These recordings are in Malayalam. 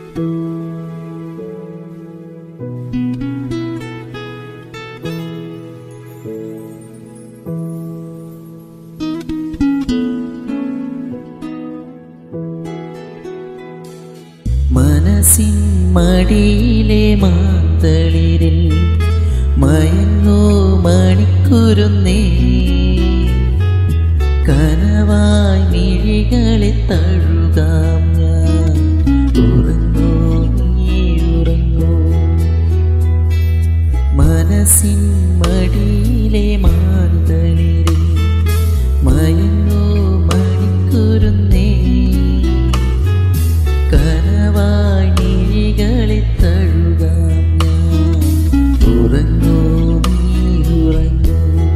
മനസ്സിൻ മടിയിലെ മാന്തളിരിൽ മയങ്ങോ മണിക്കുരുന്നേ കനവായി മിഴികളെ തഴുകാം ഞാൻ ഉറങ്ങൂ നീ ഉറങ്ങൂ മനസ്സിൻ മടിയിലെ മാന്തളിരിൽ മയങ്ങോ മണിക്കുരുന്നേ കനവായി മിഴികളെ തഴുകാം ഞാൻ ഉറങ്ങൂ നീ ഉറങ്ങൂ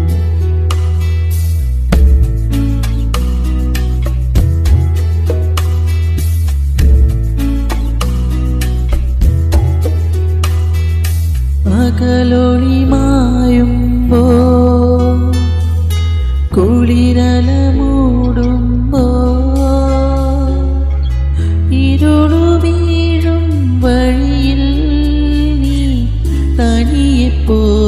അകലൊളിമായുമ്പോ കുളിരല മൂടുമ്പോ ഇരുളു വീഴും വഴിയിൽ നീ തനിയെ പോ